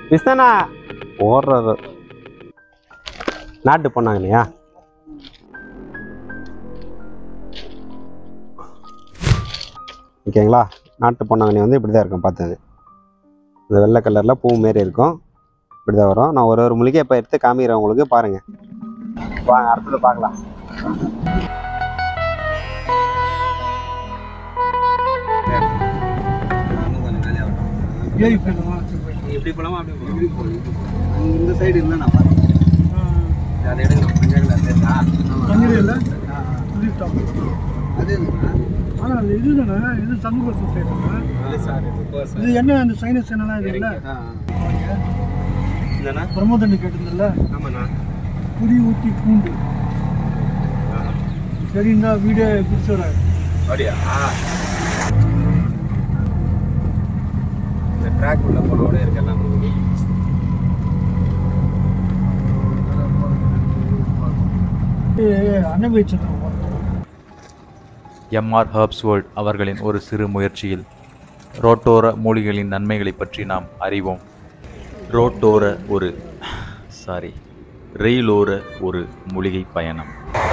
விஸ்தானா ஓடுறது நாட்டு பொண்ணாங்க இல்லையா ஓகேங்களா நாட்டு பொன்னாங்கண்ணி வந்து இப்படி தான் இருக்கும் பார்த்தது இந்த வெள்ளை கலரில் பூ மாரி இருக்கும் இப்படி தான் வரும் நான் ஒரு ஒரு மூலிகை இப்போ எடுத்து காமிக்கிறேன் உங்களுக்கு பாருங்கள் வாங்க அடுத்தது பார்க்கலாம் ஏறி போயிடலாம் சரி போயிடலாம். எப்படி போகலாமா அப்படி இந்த சைடு இருந்தா நான் பார்த்தேன் ஆ, அதை எடுங்க மஞ்சள் கலர் இருக்கா தண்ணீர் இல்லை சொல்லிட்டோம் அது எதுக்குண்ணா? ஆனால் அது இதுதானே இது சங்குபுரம் சைடுங்க இது என்ன இந்த சைனஸ் என்னலாம் இது இல்லை ஆ, இல்லைண்ணா பிரமோதண்ணி கேட்டிருந்தல ஆமாண்ணா புடி ஊற்றி பூண்டு சரி இந்த வீடியோ பிடிச்சிடுறாரு அப்படியா இந்த ட்ராக் உள்ள போனோட இருக்கலாம் அண்ணன் வச்சிருக்கோம் எம்ஆர் ஹர்ப்ஸ் வேர்ல்ட் அவர்களின் ஒரு சிறு முயற்சியில் ரோட்டோர மூலிகைகளின் நன்மைகளை பற்றி நாம் அறிவோம் ரோட்டோர ஒரு சாரி ரெயிலோர ஒரு மூலிகை பயணம்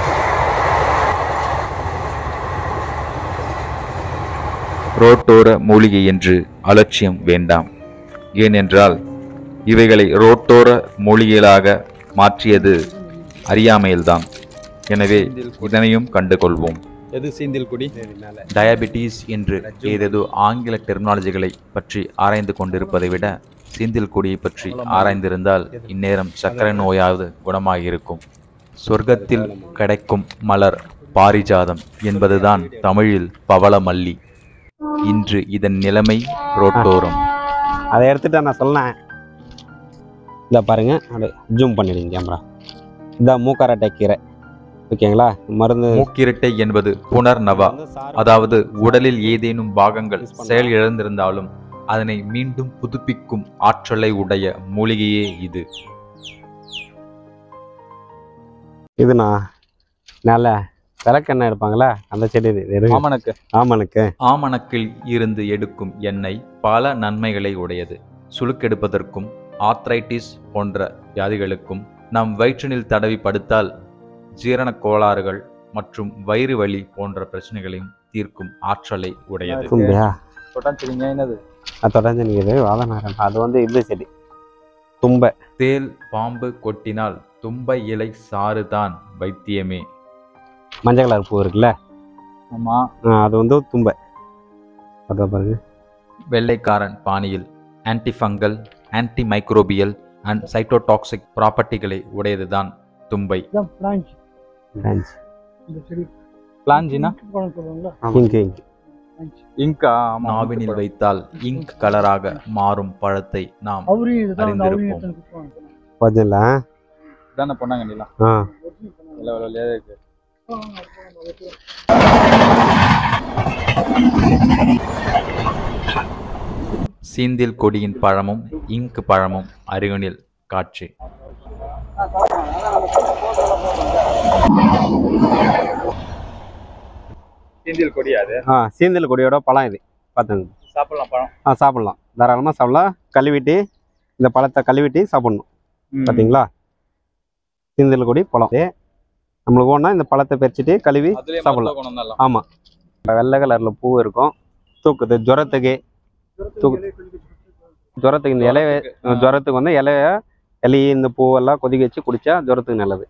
ரோட்டோர மூலிகை என்று அலட்சியம் வேண்டாம் ஏனென்றால் இவைகளை ரோட்டோர மூலிகைகளாக மாற்றியது அறியாமையில்தான் எனவே இதனையும் கண்டுகொள்வோம் எது சீந்தில் குடி டயபெட்டிஸ் என்று ஏதேதோ ஆங்கில டெர்மினாலஜிகளை பற்றி ஆராய்ந்து கொண்டிருப்பதை விட சீந்தில் கொடியை பற்றி ஆராய்ந்திருந்தால் இந்நேரம் சர்க்கரை நோயாவது குணமாகியிருக்கும் சொர்க்கத்தில் கிடைக்கும் மலர் பாரிஜாதம் என்பதுதான் தமிழில் பவளமல்லி இன்று இதன் நிலைமை ரோட்டோரம் அதை எடுத்துட்டு நான் சொன்னேன் இந்த பாருங்க அப்படியே ஜூம் பண்ணிடுங்க கேமரா இதான் மூக்காரட்டை கீரை ஓகேங்களா மருந்து மூக்கிரட்டை என்பது புனர்நவா அதாவது உடலில் ஏதேனும் பாகங்கள் செயல் இழந்திருந்தாலும் அதனை மீண்டும் புதுப்பிக்கும் ஆற்றலை உடைய மூலிகையே இது இதுண்ணா நல்ல விளக்கெண்ணெய் எடுப்பாங்களா அந்த செடி இது இது எடுங்க. ஆமணக்கு ஆமனுக்கு ஆமணக்கில் இருந்து எடுக்கும் எண்ணெய் பல நன்மைகளை உடையது சுளுக்கெடுப்பதற்கும் ஆர்த்ரைட்டிஸ் போன்ற வியாதிகளுக்கும் நம் வயிற்றினில் தடவி படுத்தால் ஜீரணக் கோளாறுகள் மற்றும் வயிறு வலி போன்ற பிரச்சனைகளையும் தீர்க்கும் ஆற்றலை உடையது தும்பியா தொட்டாச்சிரிங்க என்னது அது தொடர்ந்து நிற்குது வாதநாரம் அது வந்து இந்த செடி தும்பை தேல் பாம்பு கொட்டினால் தும்பை இலை சாறுதான் வைத்தியமே மஞ்சள் கலர் பூ இருக்குல்ல ஆமா ஆ, அது வந்து தும்பை அதை பாருங்க வெள்ளைக்காரன் பாணியில் antifungal anti microbial and cytotoxic ப்ராப்பர்ட்டிகளை உடையதுதான் தும்பை இதான் பிரான்ச் பிரான்ச் இந்த செடி பிளாஞ்சினா பழம் சொல்லுவாங்களா இங்கு இங்கு பிரான்ச் இங்கா ஆமா நாவினில் வைத்தால் இங்க் கலராக மாறும் பழத்தை நாம் அவரி இதுதான் அந்த அவரி அறிந்திருப்போம். எடுத்து குத்துவாங்க. கொஞ்சம்ல தானே பொண்ணாங்க நீலாம் ஆ இல்லை விலையா இருக்கு சீந்தில் கொடியின் பழமும் இங்க் பழமும் அருகினில் காட்சி சீந்தில் கொடி அது ஆ சீந்தல் கொடியோட பழம் இது பார்த்துங்க சாப்பிடலாம் பழம் ஆ சாப்பிட்லாம் தாராளமாக சாப்பிடலாம் கழுவிட்டு இந்த பழத்தை கழுவிட்டு சாப்பிடணும் பார்த்தீங்களா சீந்தல் கொடி பழம் இது நம்மளுக்கு ஒன்றா இந்த பழத்தை பறிச்சுட்டு கழுவி அதுலயே சாப்பிடலாம் குணம் தான் ஆமாம் வெள்ளை கலரில் பூ இருக்கும் தூக்குது ஜுரத்துக்கு தூக்கு ஜுரத்துக்கு இந்த இலைய ஜுரத்துக்கு வந்து இலைய இலையை இந்த பூவெல்லாம் கொதிக்க வச்சு குடிச்சா ஜுரத்துக்கு நல்லது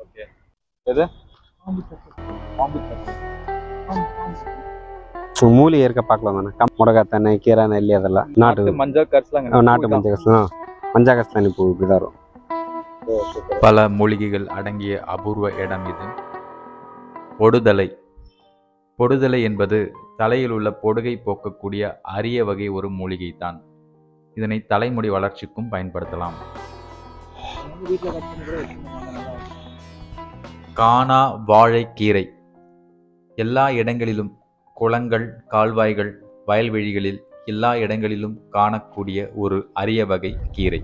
பாம்பு சத்து. பாம்பு சத்து. பாம்பு, பாம்பு. மூலிகை இருக்க பார்க்கலாம் தானே கம் முடக்காத்தண்ணை கீரை நெல்லி அதெல்லாம் நாட்டு நாட்டு மஞ்சள் கரிசலாங்க ஆ, நாட்டு மஞ்சள் கஸ்தான் மஞ்சள் கஸ்தானி பூ இப்படி தான் வரும் பல மூலிகைகள் அடங்கிய அபூர்வ இடம் இது பொடுதலை பொடுதலை என்பது தலையில் உள்ள பொடுகை போக்கக்கூடிய அரிய வகை ஒரு மூலிகை தான் இதனை தலைமுடி வளர்ச்சிக்கும் பயன்படுத்தலாம் வீட்டுல கட் பண்ணி கூட வச்சுக்கோங்க. நல்லா இருக்கும். காணா வாழைக்கீரை எல்லா இடங்களிலும் குளங்கள் கால்வாய்கள் வயல்வெளிகளில் எல்லா இடங்களிலும் காணக்கூடிய ஒரு அரிய வகை கீரை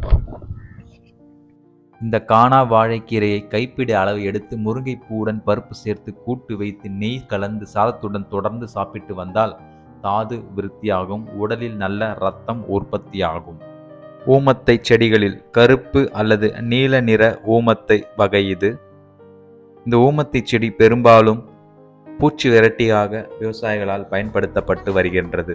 இந்த காணா வாழைக்கீரையை கைப்பிடி அளவு எடுத்து முருங்கைப்பூவுடன் பருப்பு சேர்த்து கூட்டு வைத்து நெய் கலந்து சாதத்துடன் தொடர்ந்து சாப்பிட்டு வந்தால் தாது விருத்தியாகும் உடலில் நல்ல இரத்தம் உற்பத்தியாகும் ஊமத்தை செடிகளில் கருப்பு அல்லது நீல நிற ஊமத்தை வகை இது இந்த ஊமத்தை செடி பெரும்பாலும் பூச்சி விரட்டியாக விவசாயிகளால் பயன்படுத்தப்பட்டு வருகின்றது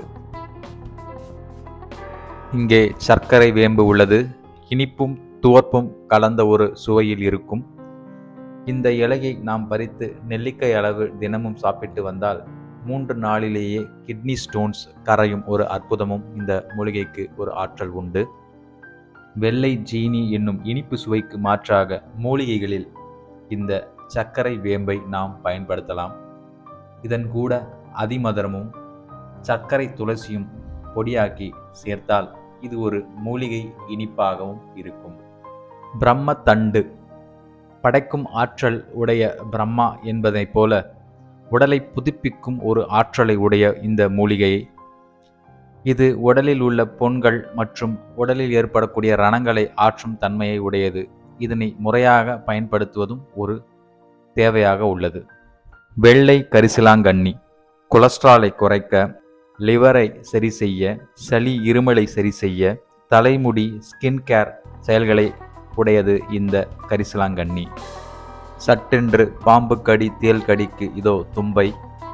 இங்கே சர்க்கரை வேம்பு உள்ளது இனிப்பும் துவர்ப்பும் கலந்த ஒரு சுவையில் இருக்கும் இந்த இலையை நாம் பறித்து நெல்லிக்காய் அளவு தினமும் சாப்பிட்டு வந்தால் மூன்று நாளிலேயே கிட்னி ஸ்டோன்ஸ் கரையும் ஒரு அற்புதமும் இந்த மூலிகைக்கு ஒரு ஆற்றல் உண்டு வெள்ளை ஜீனி என்னும் இனிப்பு சுவைக்கு மாற்றாக மூலிகைகளில் இந்த சர்க்கரை வேம்பை நாம் பயன்படுத்தலாம் இதன் கூட அதிமதுரமும் சர்க்கரை துளசியும் பொடியாக்கி சேர்த்தால் இது ஒரு மூலிகை இனிப்பாகவும் இருக்கும் பிரம்ம தண்டு படைக்கும் ஆற்றல் உடைய பிரம்மா என்பதைப் போல உடலை புதுப்பிக்கும் ஒரு ஆற்றலை உடைய இந்த மூலிகையை இது உடலில் உள்ள பொன்கள் மற்றும் உடலில் ஏற்படக்கூடிய ரணங்களை ஆற்றும் தன்மையை உடையது இதனை முறையாக பயன்படுத்துவதும் ஒரு தேவையாக உள்ளது வெள்ளை கரிசலாங்கண்ணி கொலஸ்ட்ராலை குறைக்க லிவரை சரி செய்ய சளி இருமலை சரி செய்ய தலைமுடி ஸ்கின் கேர் செயல்களை உடையது இந்த கரிசலாங்கண்ணி சட்டென்று பாம்பு கடி தேல் கடிக்கு இதோ தும்பை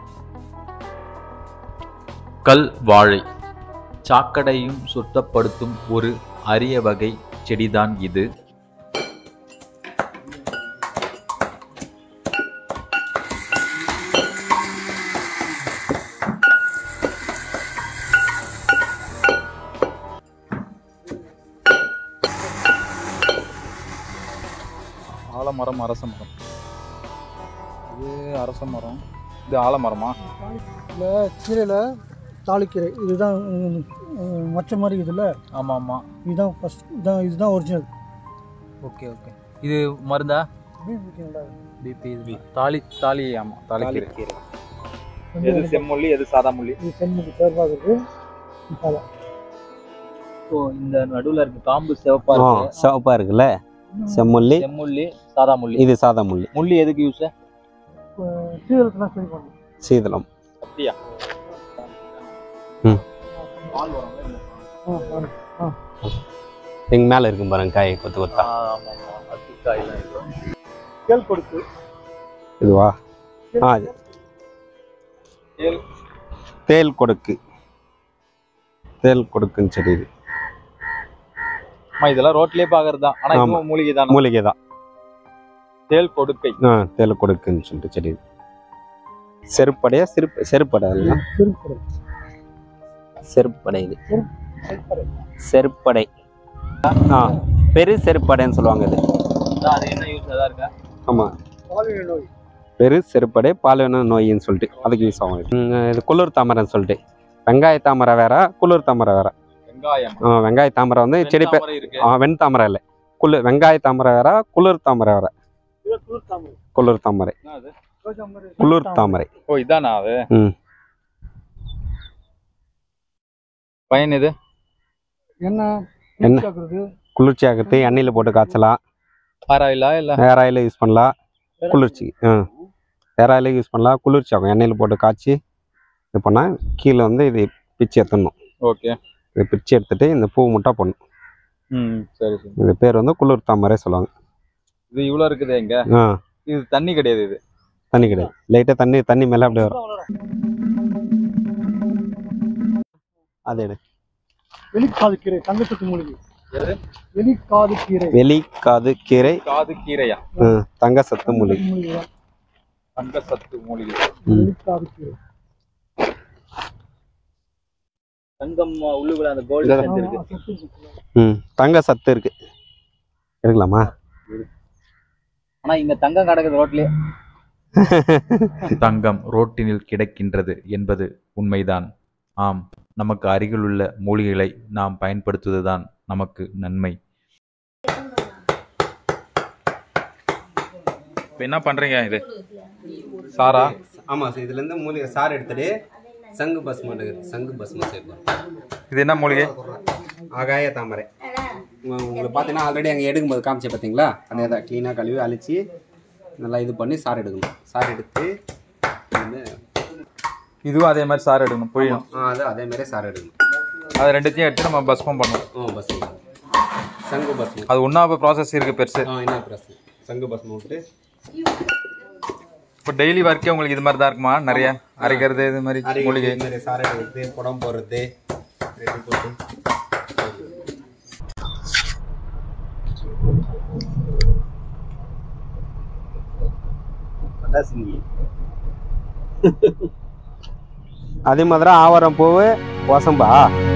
கல் வாழை சாக்கடையும் சுத்தப்படுத்தும் ஒரு அரிய வகை செடிதான் இது ஆலமரம் அரச மரம் இது அரச மரம் இது ஆலமரமா இல்லை கீரையில் தாளிக்கீரை இதுதான் உம், உம், மச்ச மாதிரி இருக்குதுல்ல ஆமாம் ஆமாம் இதுதான் ஃபஸ்ட் இதுதான் இதுதான் ஒரிஜினல் ஓகே ஓகே இது மருந்தா பிபி இது தாலி தாலி ஆமாம் தாலிக்கீரை எது செம்மொழி எது சாதா முள்ளி இது செம்மதி பேர்பாகிறது பழம் ஓ இந்த நடுவில் இருக்க காம்பு சிவப்பா ஆ சிவப்பா இருக்குல்ல செம்மல்லி செம்முள்ளி சாதா முள்ளி இது சாதா முள்ளி முள்ளி எதுக்கு யூஸ் சீரகத்தெல்லாம் சரி பண்ணும் சீதளம் அப்படியா ம். பால் வரும் ஆ ஆ எங்க மேல இருக்கும் பாருங்க காய் கொத்து கொத்தா ஆமாம் ஆமாம் அத்திக்காயெல்லாம் இது கேள் கொடுத்து இதுவா ஆ இது தேல் தேல் கொடுக்கு தேல் கொடுக்குன்னு செடி இது அம்மா இதெல்லாம் ரோட்லயே பாக்குறது தான் ஆனா ஆமா. இதுவும் மூலிகை தான் மூலிகை தான் தேல் கொடுக்கை ஆ தேல் கொடுக்குன்னு சொல்லிட்டு செடி இது செருப்படையா செருப்பு செருப்படை இல்லையா சிறுப்படை செருப்படை இது செருப்படை ஆ பெரு செருப்படைன்னு சொல்லுவாங்க இது அது என்ன யூஸ் அதான் இருக்கா ஆமா பாலியல் நோய் பெரு செருப்படை பால்வன நோயின்னு சொல்லிட்டு அதுக்கு யூஸ் ஆகும் இது. ம், இது குளிர் தாமரைன்னு சொல்லிட்டு வெங்காய தாமரை வேற குளிர் தாமரை வேற வெங்காயம் ஆ, வெங்காய தாமரை வந்து செடி பே வெண்தாமரை இருக்கு ஆ, வெண் தாமரை இல்லை குளிர் வெங்காய தாமரை வேற குளிர் தாமரை வேற இது குளிர் தாமரை குளிர் தாமரை என்ன அது? ரோஜா மாதிரி குளிர் தாமரை ஓ இதானா அது ம் பயன் இது என்ன என்ன? கேட்குறது குளிர்ச்சி ஆகிறது எண்ணெயில் போட்டு காய்ச்சலாம் ஹேர் ஆயிலா இல்ல ஹேர் ஆயில் யூஸ் பண்ணலாம் குளிர்ச்சி ஆ ஹேர் ஆயில் யூஸ் பண்ணலாம் குளிர்ச்சி ஆகும் எண்ணெயில் போட்டு காய்ச்சி இது பண்ணால் கீழே வந்து இது பிச்சு எடுத்துடணும் ஓகே இது பிச்சு எடுத்துட்டு இந்த பூ முட்டா போடணும் ம் சரி சரி இது பேர் வந்து குளிர் தாமரை சொல்லுவாங்க இது இவ்வளவு இருக்குது எங்க ஆ இது தண்ணி கிடையாது இது தண்ணி கிடையாது லைட்டாக தண்ணி தண்ணி மேலே அப்படியே வரும் அது எடு வெளிக்காது கீரை தங்கச்சத்து மூலிகை எது? வெளிக்காது கீரை வெளி காது கீரை காது கீரையா ஆ, தங்க சத்து மூலிகை மூலிகை தான் தங்க சத்து மூலிகை ம். வெளிக்காது கீரை தங்கம் உள்ளுக்குள்ள அந்த கோல்டு ஆமா, சென்ட் இருக்கு சத்து இருக்குல்ல. ம் தங்க சத்து இருக்கு எடுக்கலாமா ஆனா இங்க தங்கம் கிடக்குது ரோட்லயே தங்கம் ரோட்டினில் கிடக்கின்றது என்பது உண்மைதான் ஆம் நமக்கு அருகிலுள்ள மூலிகைகளை நாம் பயன்படுத்துவதுதான் நமக்கு நன்மை இப்போ என்ன பண்றீங்க இது சாரா ஆமாம் சார் இதுலேருந்து மூலிகை சாறு எடுத்துட்டு சங்கு பஸ்மம் எடுக்குது சங்கு பஸ்மம் சேர்ப்போம் இது என்ன மூலிகை ஆகாய தாமரை உங்க- உங்களுக்கு பார்த்தீங்கன்னா ஆல்ரெடி அங்கே எடுக்கும்போது காமிச்சேன் பார்த்தீங்களா அதே தான் க்ளீனாக கழுவி அழிச்சு நல்லா இது பண்ணி சாறு எடுக்கணும் சாறு எடுத்து வந்து இதுவும் அதே மாதிரி சார் எடுக்கணும் புரியணும் ஆ அது அதே மாதிரி சாறு எடுக்கணும் அது ரெண்டுத்தையும் எடுத்து நம்ம பஸ்பம் பண்ணுவோம் ஆ பஸ் சங்கு பஸ்மம் அது ஒன்றா ப்ராசஸ் இருக்குது பெருசு ஆ என்ன பிரஸ் சங்கு பஸ்மம் விட்டு இப்போ டெய்லி ஒர்க்கே உங்களுக்கு இது மாதிரி தான் இருக்குமா நிறைய அரைக்கிறது இது மாதிரி மூலிகை இந்த மாதிரி சாரை எடுத்து குடம் போடுறது ரெடி போட்டு அதே மாதிரி ஆவாரம் பூவு வசம்பா